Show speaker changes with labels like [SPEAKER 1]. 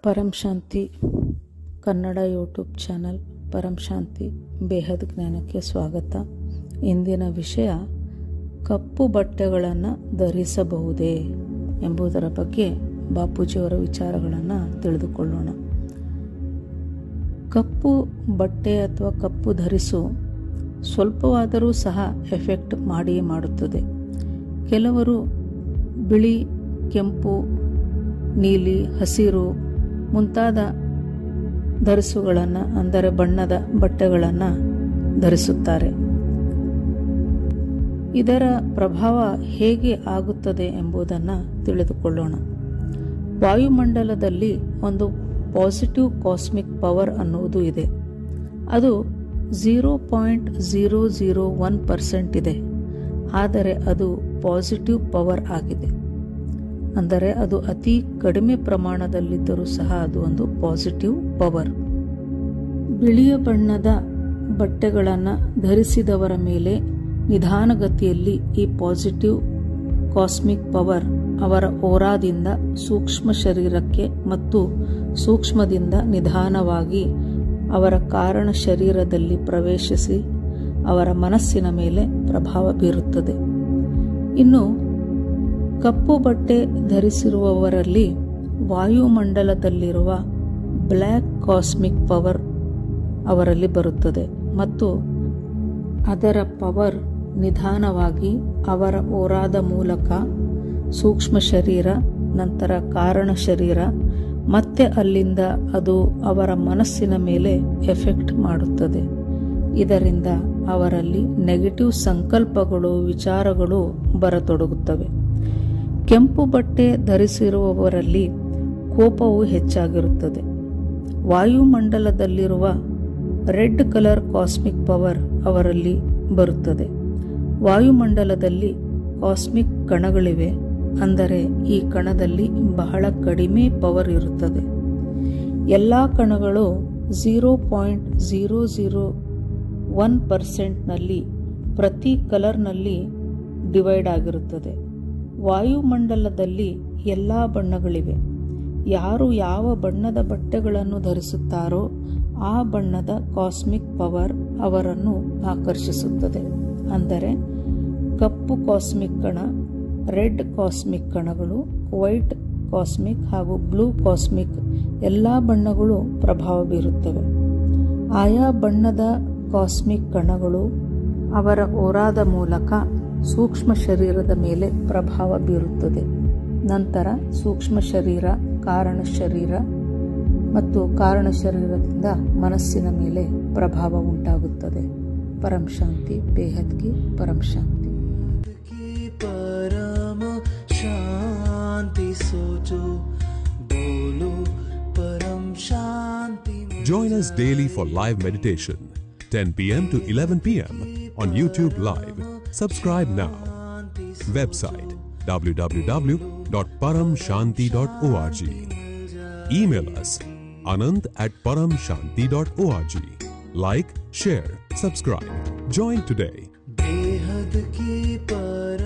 [SPEAKER 1] ಪರಂ Shanti Kannada YouTube channel Param Shanti ಬೇಹದ್ ಜ್ಞಾನಕ್ಕೆ ಸ್ವಾಗತ ಇಂದಿನ ವಿಷಯ ಕಪ್ಪು ಬಟ್ಟೆಗಳನ್ನು ಧರಿಸಬಹುದೇ ಎಂಬುದರ ಬಗ್ಗೆ ಬಾಪೂಜಿಯವರ ವಿಚಾರಗಳನ್ನು ತಿಳಿದುಕೊಳ್ಳೋಣ ಕಪ್ಪು ಬಟ್ಟೆ ಅಥವಾ ಕಪ್ಪು ಧರಿಸು ಸ್ವಲ್ಪವಾದರೂ ಸಹ ಎಫೆಕ್ಟ್ ಮಾಡಿಯೇ ಮಾಡುತ್ತದೆ ಕೆಲವರು ಬಿಳಿ ಕೆಂಪು ನೀಲಿ ಹಸಿರು ಮುಂತಾದ ಧರಿಸುಗಳನ್ನು ಅಂದರೆ ಬಣ್ಣದ ಬಟ್ಟೆಗಳನ್ನು ಧರಿಸುತ್ತಾರೆ ಇದರ ಪ್ರಭಾವ ಹೇಗೆ ಆಗುತ್ತದೆ ಎಂಬುದನ್ನು ತಿಳಿದುಕೊಳ್ಳೋಣ ವಾಯುಮಂಡಲದಲ್ಲಿ ಒಂದು ಪಾಸಿಟಿವ್ ಕಾಸ್ಮಿಕ್ ಪವರ್ ಅನ್ನುವುದು ಇದೆ ಅದು zero point zero zero one percent ಇದೆ ಆದರೆ ಅದು ಪಾಸಿಟಿವ್ ಪವರ್ ಆಗಿದೆ ಅಂದರೆ ಅದು ಅತಿ ಕಡಿಮೆ ಪ್ರಮಾಣದಲ್ಲಿದ್ದರೂ ಸಹ ಅದು ಒಂದು ಪಾಸಿಟಿವ್ ಪವರ್ ಬಿಳಿಯ ಬಣ್ಣದ ಬಟ್ಟೆಗಳನ್ನು ಧರಿಸಿದವರ ಮೇಲೆ ನಿಧಾನಗತಿಯಲ್ಲಿ ಈ ಪಾಸಿಟಿವ್ ಕಾಸ್ಮಿಕ್ ಪವರ್ ಅವರ ಓರಾದಿಂದ ಸೂಕ್ಷ್ಮ ಶರೀರಕ್ಕೆ ಮತ್ತು ಸೂಕ್ಷ್ಮದಿಂದ ನಿಧಾನವಾಗಿ ಅವರ ಕಾರಣ ಶರೀರದಲ್ಲಿ ಪ್ರವೇಶಿಸಿ ಅವರ ಮನಸ್ಸಿನ ಮೇಲೆ ಪ್ರಭಾವ ಬೀರುತ್ತದೆ ಇನ್ನು ಕಪ್ಪು ಬಟ್ಟೆ ಧರಿಸಿರುವವರಲ್ಲಿ ವಾಯುಮಂಡಲದಲ್ಲಿರುವ ಬ್ಲ್ಯಾಕ್ ಕಾಸ್ಮಿಕ್ ಪವರ್ ಅವರಲ್ಲಿ ಬರುತ್ತದೆ ಮತ್ತು ಅದರ ಪವರ್ ನಿಧಾನವಾಗಿ ಅವರ ಓರಾದ ಮೂಲಕ ಸೂಕ್ಷ್ಮ ಶರೀರ ನಂತರ ಕಾರಣ ಶರೀರ ಮತ್ತೆ ಅಲ್ಲಿಂದ ಅದು ಅವರ ಮನಸ್ಸಿನ ಮೇಲೆ ಎಫೆಕ್ಟ್ ಮಾಡುತ್ತದೆ ಇದರಿಂದ ಅವರಲ್ಲಿ ನೆಗೆಟಿವ್ ಸಂಕಲ್ಪಗಳು ವಿಚಾರಗಳು ಬರತೊಡಗುತ್ತವೆ ಕೆಂಪು ಬಟ್ಟೆ ಧರಿಸಿರುವವರಲ್ಲಿ ಕೋಪವು ಹೆಚ್ಚಾಗಿರುತ್ತದೆ ವಾಯುಮಂಡಲದಲ್ಲಿರುವ ರೆಡ್ ಕಲರ್ ಕಾಸ್ಮಿಕ್ ಪವರ್ ಅವರಲ್ಲಿ ಬರುತ್ತದೆ ವಾಯುಮಂಡಲದಲ್ಲಿ ಕಾಸ್ಮಿಕ್ ಕಣಗಳಿವೆ ಅಂದರೆ ಈ ಕಣದಲ್ಲಿ ಬಹಳ ಕಡಿಮೆ ಪವರ್ ಇರುತ್ತದೆ ಎಲ್ಲ ಕಣಗಳು zero point zero zero one ಪರ್ಸೆಂಟ್ನಲ್ಲಿ ಪ್ರತಿ ಕಲರ್ನಲ್ಲಿ ಡಿವೈಡ್ ಆಗಿರುತ್ತದೆ ವಾಯುಮಂಡಲದಲ್ಲಿ ಎಲ್ಲ ಬಣ್ಣಗಳಿವೆ ಯಾರು ಯಾವ ಬಣ್ಣದ ಬಟ್ಟೆಗಳನ್ನು ಧರಿಸುತ್ತಾರೋ ಆ ಬಣ್ಣದ ಕಾಸ್ಮಿಕ್ ಪವರ್ ಅವರನ್ನು ಆಕರ್ಷಿಸುತ್ತದೆ ಅಂದರೆ ಕಪ್ಪು ಕಾಸ್ಮಿಕ್ ಕಣ ರೆಡ್ ಕಾಸ್ಮಿಕ್ ಕಣಗಳು ವೈಟ್ ಕಾಸ್ಮಿಕ್ ಹಾಗೂ ಬ್ಲೂ ಕಾಸ್ಮಿಕ್ ಎಲ್ಲ ಬಣ್ಣಗಳು ಪ್ರಭಾವ ಬೀರುತ್ತವೆ ಆಯಾ ಬಣ್ಣದ ಕಾಸ್ಮಿಕ್ ಕಣಗಳು ಅವರ ಓರಾದ ಮೂಲಕ ಸೂಕ್ಷ್ಮ ಶರೀರದ ಮೇಲೆ ಪ್ರಭಾವ ಬೀರುತ್ತದೆ ನಂತರ ಸೂಕ್ಷ್ಮ ಶರೀರ ಕಾರಣ ಶರೀರ ಮತ್ತು ಕಾರಣ ಶರೀರದಿಂದ ಮನಸ್ಸಿನ ಮೇಲೆ ಪ್ರಭಾವ ಉಂಟಾಗುತ್ತದೆ ಪರಂ ಶಾಂತಿ ಬೇಹದ್ಗಿ ಪರಂ ಶಾಂತಿ
[SPEAKER 2] की परम शांति सोचो बोलो परम शांति
[SPEAKER 3] Join us daily for live meditation, 10 p.m. to 11 p.m. on YouTube Live. Subscribe now. Website www.paramshanti.org. Email us anand at paramshanti.org. Like, share, subscribe. Join today.
[SPEAKER 2] बेहद की पर